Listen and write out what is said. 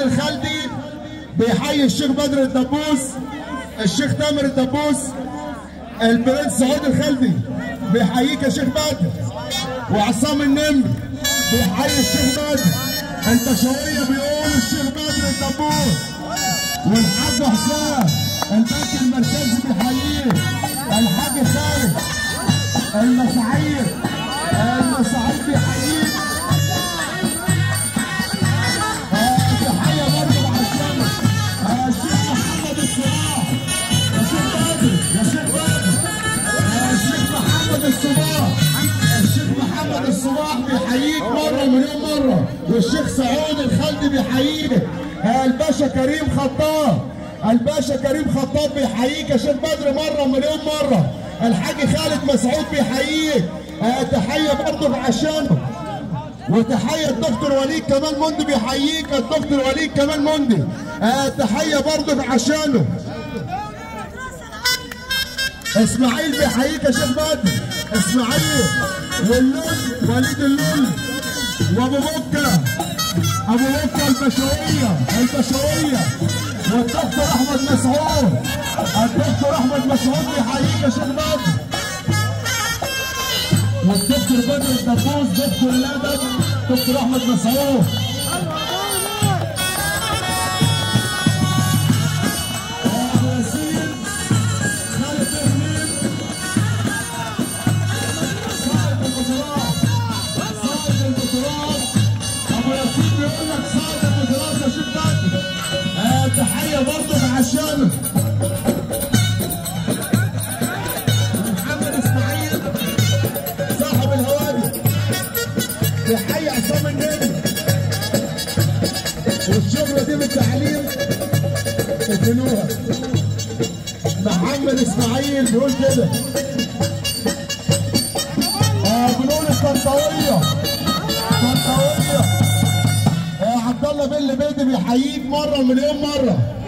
الخلدي بيحيي الشيخ بدر الدبوس الشيخ تامر الدبوس البرنس سعود الخلدي بيحييك يا شيخ بدر وعصام النمر بيحيي الشيخ بدر البشوية بيقول الشيخ بدر الدبوس والحاج حسام البنك المركزي بيحييه الحاج خالد المساعير المساعير بيحييه تحية برضه العشانة الشيخ محمد الصباح يا شيخ بدر يا شيخ بدر الشيخ محمد الصباح الشيخ محمد الصباح بيحييك مرة مليون مرة والشيخ سعود الخلدي بيحييك الباشا كريم خطاب الباشا كريم خطاب بيحييك يا شيخ بدر مرة مليون مرة الحاج خالد مسعود بيحييك تحية برضه عشانه وتحيه الدكتور وليد كمال مندي بيحييك الدكتور وليد كمال مندي آه تحيه برضه عشانه اسماعيل بيحييك يا شيخ بدر اسماعيل واللول وليد اللول وابو بكه ابو بكه البشويه البشويه والدكتور احمد مسعود الدكتور احمد مسعود بيحييك يا شيخ بدر والدكتور بدر الدبوس دكتور الادب دكتور احمد مسعود ابو ياسين خالد تهميم صاحب البطولات صاحب البطولات ابو ياسين بيقول لك صاحب البطولات يا شيخ بدر آه تحيه برضه عشانه محمد اسماعيل صاحب الهوادي بيحيي عصام النبي والشغله دي بالتعليم ادينوها محمد اسماعيل بيقول كده آه بنقول الطنطاويه الطنطاويه آه عبد الله بن بيدي بيحييك مره مليون مره